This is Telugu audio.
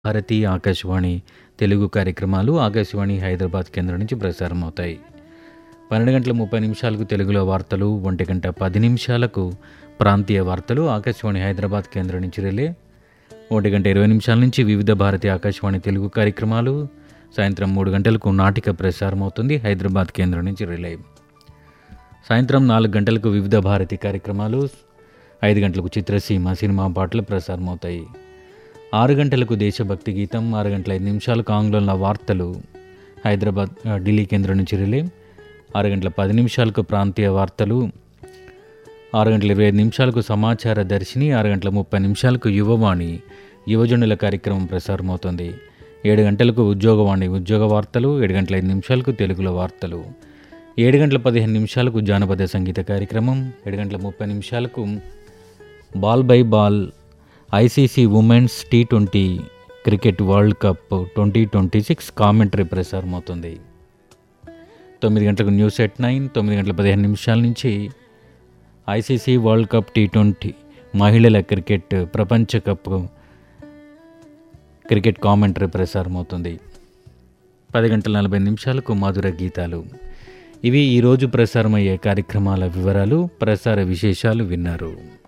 భారతి ఆకాశవాణి తెలుగు కార్యక్రమాలు ఆకాశవాణి హైదరాబాద్ కేంద్రం నుంచి ప్రసారం అవుతాయి పన్నెండు గంటల ముప్పై నిమిషాలకు తెలుగులో వార్తలు ఒంటి గంట పది నిమిషాలకు ప్రాంతీయ వార్తలు ఆకాశవాణి హైదరాబాద్ కేంద్రం నుంచి రిలే ఒంటి గంట ఇరవై నిమిషాల నుంచి వివిధ భారతి ఆకాశవాణి తెలుగు కార్యక్రమాలు సాయంత్రం మూడు గంటలకు నాటిక ప్రసారం అవుతుంది హైదరాబాద్ కేంద్రం నుంచి రిలే సాయంత్రం నాలుగు గంటలకు వివిధ భారతి కార్యక్రమాలు ఐదు గంటలకు చిత్రసీమ సినిమా పాటలు ప్రసారం అవుతాయి ఆరు గంటలకు దేశభక్తి గీతం ఆరు గంటల ఐదు నిమిషాలకు ఆంగ్లంలో వార్తలు హైదరాబాద్ ఆ, ఢిల్లీ కేంద్రం నుంచి రిలే ఆరు గంటల పది నిమిషాలకు ప్రాంతీయ వార్తలు ఆరు గంటల ఇరవై ఐదు నిమిషాలకు సమాచార దర్శిని ఆరు గంటల ముప్పై నిమిషాలకు యువవాణి యువజనుల కార్యక్రమం ప్రసారం అవుతుంది ఏడు గంటలకు ఉద్యోగవాణి ఉద్యోగ వార్తలు ఏడు గంటల ఐదు నిమిషాలకు తెలుగులో వార్తలు ఏడు గంటల పదిహేను నిమిషాలకు జానపద సంగీత కార్యక్రమం ఏడు గంటల ముప్పై నిమిషాలకు ball by ball ICC women's T twenty cricket world cup twenty twenty six commentary ప్రసారం అవుతుంది తొమ్మిది గంటలకు న్యూస్ ఎట్ నైన్ తొమ్మిది గంటల పదిహేను నిమిషాల నుంచి ICC world cup T twenty మహిళల క్రికెట్ ప్రపంచ కప్ క్రికెట్ కామెంటరీ ప్రసారం అవుతుంది పది గంటల నలభై నిమిషాలకు మధుర గీతాలు ఇవి ఈరోజు ప్రసారమయ్యే కార్యక్రమాల వివరాలు ప్రసార విశేషాలు విన్నారు